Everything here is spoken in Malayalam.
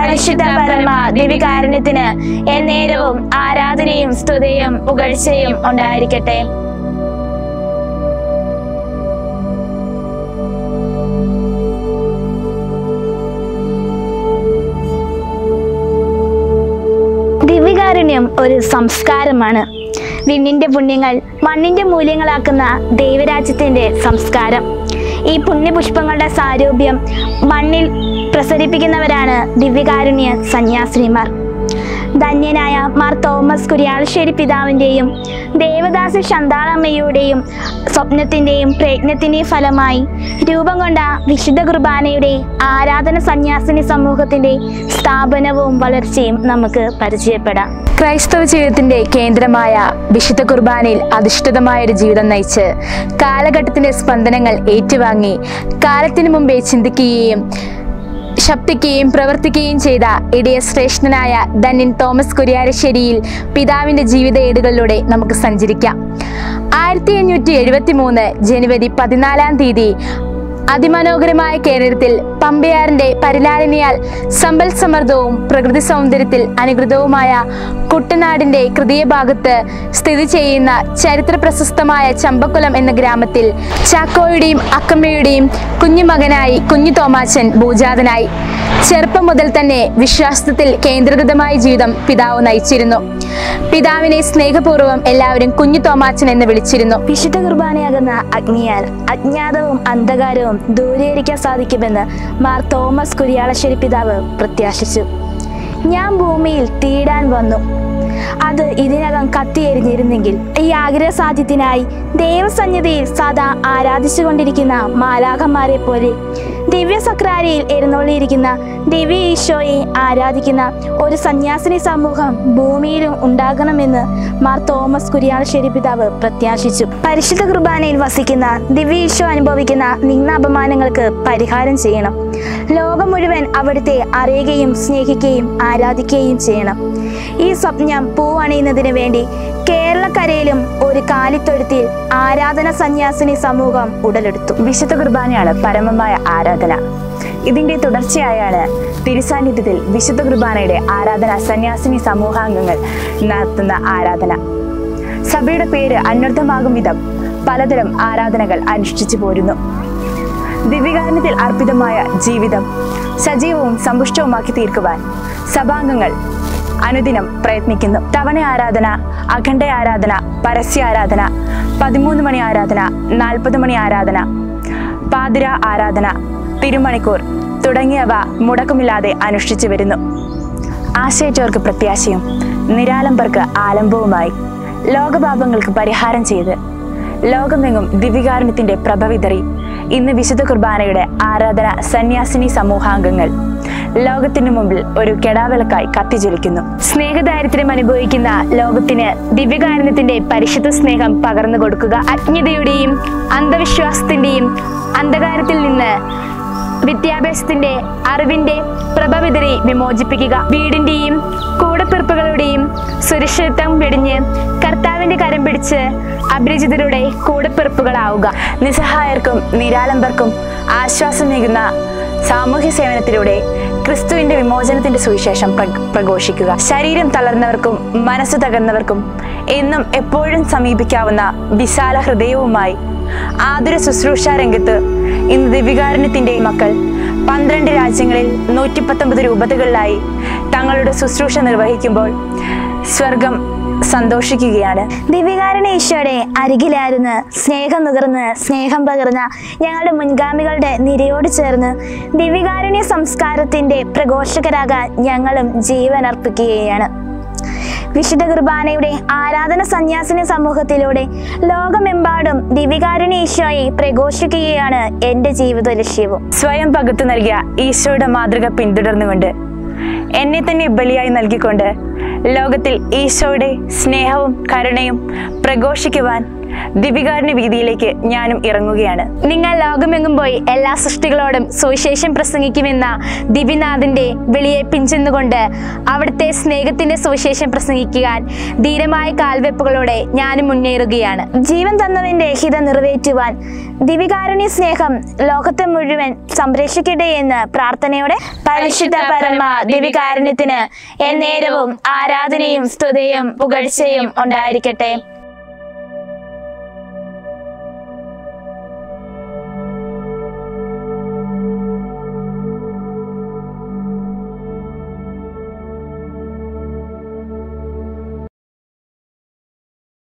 പരിശുദ്ധ പരമ ദിവികാരുണ്യത്തിന് എന്നേരവും ആരാധനയും സ്തുതിയും പുകഴ്ചയും ഉണ്ടായിരിക്കട്ടെ ദിവ്യകാരുണ്യം ഒരു സംസ്കാരമാണ് വിണ്ണിന്റെ പുണ്യങ്ങൾ മണ്ണിന്റെ മൂല്യങ്ങളാക്കുന്ന ദൈവരാജ്യത്തിന്റെ സംസ്കാരം ഈ പുണ്യപുഷ്പങ്ങളുടെ സാരൂപ്യം മണ്ണിൽ പ്രസരിപ്പിക്കുന്നവരാണ് ദിവ്യകാരുണ്യ സന്യാസിനിമാർ ധന്യനായ മാർ തോമസ് കുര്യാളശ്ശേരി പിതാവിൻ്റെയും ദേവദാസി ശന്താളമ്മയുടെയും സ്വപ്നത്തിൻ്റെയും പ്രയത്നത്തിൻ്റെയും ഫലമായി രൂപം കൊണ്ട വിശുദ്ധ കുർബാനയുടെ ആരാധന സന്യാസിനി സമൂഹത്തിൻ്റെ സ്ഥാപനവും വളർച്ചയും നമുക്ക് പരിചയപ്പെടാം ക്രൈസ്തവ ജീവിതത്തിന്റെ കേന്ദ്രമായ വിശുദ്ധ കുർബാനയിൽ അധിഷ്ഠിതമായ ഒരു ജീവിതം നയിച്ച് കാലഘട്ടത്തിന്റെ സ്പന്ദനങ്ങൾ ഏറ്റുവാങ്ങി കാലത്തിനു മുമ്പേ ചിന്തിക്കുകയും ശബ്ദിക്കുകയും പ്രവർത്തിക്കുകയും ചെയ്ത ഇടയ ശ്രേഷ്ഠനായ ധന്യൻ തോമസ് കുര്യാരശ്ശേരിയിൽ പിതാവിന്റെ ജീവിത ഏടുകളിലൂടെ നമുക്ക് സഞ്ചരിക്കാം ആയിരത്തി അഞ്ഞൂറ്റി എഴുപത്തി മൂന്ന് ജനുവരി പതിനാലാം തീയതി അതിമനോഹരമായ കേരളത്തിൽ പമ്പയാറിന്റെ പരിലാലനയാൽ സമ്പൽ സമൃദ്ധവും പ്രകൃതി സൗന്ദര്യത്തിൽ അനുകൃതവുമായ കുട്ടനാടിന്റെ ഹൃദയഭാഗത്ത് സ്ഥിതി ചെയ്യുന്ന ചരിത്ര പ്രശസ്തമായ ചമ്പക്കുളം എന്ന ഗ്രാമത്തിൽ ചാക്കോയുടെയും അക്കമ്മയുടെയും കുഞ്ഞുമകനായി കുഞ്ഞു തോമാച്ചൻ ഭൂജാതനായി ചെറുപ്പം മുതൽ തന്നെ വിശ്വാസത്തിൽ കേന്ദ്രീകൃതമായ ജീവിതം പിതാവ് നയിച്ചിരുന്നു പിതാവിനെ സ്നേഹപൂർവ്വം എല്ലാവരും കുഞ്ഞു തോമാച്ചൻ എന്ന് വിളിച്ചിരുന്നു വിശുദ്ധ കുർബാനയാകുന്ന അഗ്നിയാൽ അജ്ഞാതവും അന്ധകാരവും ദൂരീകരിക്കാൻ സാധിക്കുമെന്ന് മാർ തോമസ് കുര്യാളശ്ശേരി പിതാവ് പ്രത്യാശിച്ചു ഞാൻ ഭൂമിയിൽ തീടാൻ വന്നു അത് ഇതിനകം കത്തിയെരിഞ്ഞിരുന്നെങ്കിൽ ഈ ആഗ്രഹ സാധ്യത്തിനായി ദൈവസന്നിധിയിൽ സദാ ആരാധിച്ചുകൊണ്ടിരിക്കുന്ന മാലാഖന്മാരെ പോലെ ദിവ്യ സക്രാരിയിൽ എഴുന്നള്ളിയിരിക്കുന്ന ദിവ്യ ഈശോയെ ആരാധിക്കുന്ന ഒരു സന്യാസിനി സമൂഹം ഭൂമിയിലും ഉണ്ടാകണമെന്ന് മാർ തോമസ് കുര്യാളശ്ശേരി പിതാവ് പ്രത്യാശിച്ചു പരിശുദ്ധ കുർബാനയിൽ വസിക്കുന്ന ദിവ്യ ഈശോ അനുഭവിക്കുന്ന നിന്ന അപമാനങ്ങൾക്ക് പരിഹാരം ചെയ്യണം ലോകം മുഴുവൻ അവിടുത്തെ അറിയുകയും സ്നേഹിക്കുകയും ആരാധിക്കുകയും ചെയ്യണം ഈ സ്വപ്നം പൂവണിയുന്നതിന് വേണ്ടി കേരളക്കരയിലും ഒരു കാലിത്തൊഴുത്തിൽ ആരാധന സന്യാസിനി സമൂഹം ഉടലെടുത്തു വിശുദ്ധ കുർബാനയാണ് പരമമായ ആരാധന ഇതിന്റെ തുടർച്ചയായാണ് തിരുസാന്നിധ്യത്തിൽ വിശുദ്ധ കുർബാനയുടെ ആരാധന സന്യാസിനി സമൂഹാംഗങ്ങൾ നടത്തുന്ന ആരാധന സഭയുടെ പേര് അന്വർത്ഥമാകും വിധം പലതരം ആരാധനകൾ അനുഷ്ഠിച്ചു പോരുന്നു ദിവ്യകാരണത്തിൽ അർപ്പിതമായ ജീവിതം സജീവവും സമ്പുഷ്ടവുമാക്കി തീർക്കുവാൻ സഭാംഗങ്ങൾ അനുദിനം പ്രയത്നിക്കുന്നു തവണ ആരാധന അഖണ്ഡ ആരാധന പരസ്യ ആരാധന പതിമൂന്ന് മണി ആരാധന നാൽപ്പത് മണി ആരാധന പാതിര ആരാധന തിരുമണിക്കൂർ തുടങ്ങിയവ മുടക്കമില്ലാതെ അനുഷ്ഠിച്ചു വരുന്നു ആശയറ്റവർക്ക് പ്രത്യാശയും നിരാലംബർക്ക് ആലംബവുമായി ലോകപാപങ്ങൾക്ക് പരിഹാരം ചെയ്ത് ലോകമെങ്ങും ദിവ്യകാരുണ്യത്തിന്റെ പ്രഭ വിതറി ഇന്ന് വിശുദ്ധ കുർബാനയുടെ ആരാധന സന്യാസിനി സമൂഹാംഗങ്ങൾ ലോകത്തിനു മുമ്പിൽ ഒരു കെടാവിളക്കായി കത്തിജ്വലിക്കുന്നു സ്നേഹദാരിദ്ര്യം അനുഭവിക്കുന്ന ലോകത്തിന് ദിവ്യകാരുണ്യത്തിന്റെ പരിശുദ്ധ സ്നേഹം പകർന്നു കൊടുക്കുക അജ്ഞതയുടെയും അന്ധവിശ്വാസത്തിന്റെയും അന്ധകാരത്തിൽ നിന്ന് വിദ്യാഭ്യാസത്തിന്റെ അറിവിന്റെ പ്രഭ വിതറി വിമോചിപ്പിക്കുക വീടിന്റെയും കൂടപ്പിറപ്പുകളുടെയും സുരക്ഷിതത്വം വെടിഞ്ഞ് കർത്താവിന്റെ കരം പിടിച്ച് അപരിചിതരുടെ കൂടപ്പിറപ്പുകളാവുക നിസ്സഹായർക്കും നിരാലംബർക്കും ആശ്വാസമേകുന്ന സാമൂഹ്യ സേവനത്തിലൂടെ ക്രിസ്തുവിന്റെ വിമോചനത്തിന്റെ സുവിശേഷം പ്രഘ- പ്രഘോഷിക്കുക ശരീരം തളർന്നവർക്കും മനസ്സ് തകർന്നവർക്കും എന്നും എപ്പോഴും സമീപിക്കാവുന്ന വിശാല ഹൃദയവുമായി ആതുര ശുശ്രൂഷ രംഗത്ത് ഇന്ന് ദിവ്യകാരുണ്യത്തിന്റെ മക്കൾ പന്ത്രണ്ട് രാജ്യങ്ങളിൽ നൂറ്റി പത്തൊമ്പത് രൂപതകളിലായി തങ്ങളുടെ ശുശ്രൂഷ നിർവഹിക്കുമ്പോൾ സ്വർഗം സന്തോഷിക്കുകയാണ് ദിവ്യകാരണ ഈശോയുടെ അരികിലായിരുന്ന് സ്നേഹം നുകർന്ന് സ്നേഹം പകർന്ന ഞങ്ങളുടെ മുൻഗാമികളുടെ നിരയോട് ചേർന്ന് ദിവ്യകാരുണ്യ സംസ്കാരത്തിന്റെ പ്രഘോഷകരാകാൻ ഞങ്ങളും ജീവൻ അർപ്പിക്കുകയാണ് വിശുദ്ധ കുർബാനയുടെ ആരാധന സന്യാസിനി സമൂഹത്തിലൂടെ ലോകമെമ്പാടും ദിവ്യകാരുണ്യ ഈശോയെ പ്രഘോഷിക്കുകയാണ് എൻ്റെ ജീവിത ലക്ഷ്യവും സ്വയം പകുത്തു നൽകിയ ഈശോയുടെ മാതൃക പിന്തുടർന്നുകൊണ്ട് എന്നെ തന്നെ ബലിയായി നൽകിക്കൊണ്ട് ലോകത്തിൽ ഈശോയുടെ സ്നേഹവും കരുണയും പ്രഘോഷിക്കുവാൻ ദിവികാരന്റെ വീതിയിലേക്ക് ഞാനും ഇറങ്ങുകയാണ് നിങ്ങൾ ലോകമെങ്ങും പോയി എല്ലാ സൃഷ്ടികളോടും സുവിശേഷം പ്രസംഗിക്കുമെന്ന ദിവിനാഥിന്റെ വിളിയെ പിഞ്ചെന്നുകൊണ്ട് അവിടുത്തെ സ്നേഹത്തിന്റെ സുവിശേഷം പ്രസംഗിക്കാൻ ധീരമായ കാൽവെപ്പുകളോടെ ഞാനും മുന്നേറുകയാണ് ജീവൻ തന്നവന്റെ ഹിത നിറവേറ്റുവാൻ ദിവികാരുണ്യ സ്നേഹം ലോകത്തെ മുഴുവൻ സംരക്ഷിക്കട്ടെ എന്ന് പ്രാർത്ഥനയോടെ പരിശുദ്ധ പരമ ദിവികാരുണ്യത്തിന് എന്നേരവും ആരാധനയും സ്തുതിയും പുകഴ്ചയും ഉണ്ടായിരിക്കട്ടെ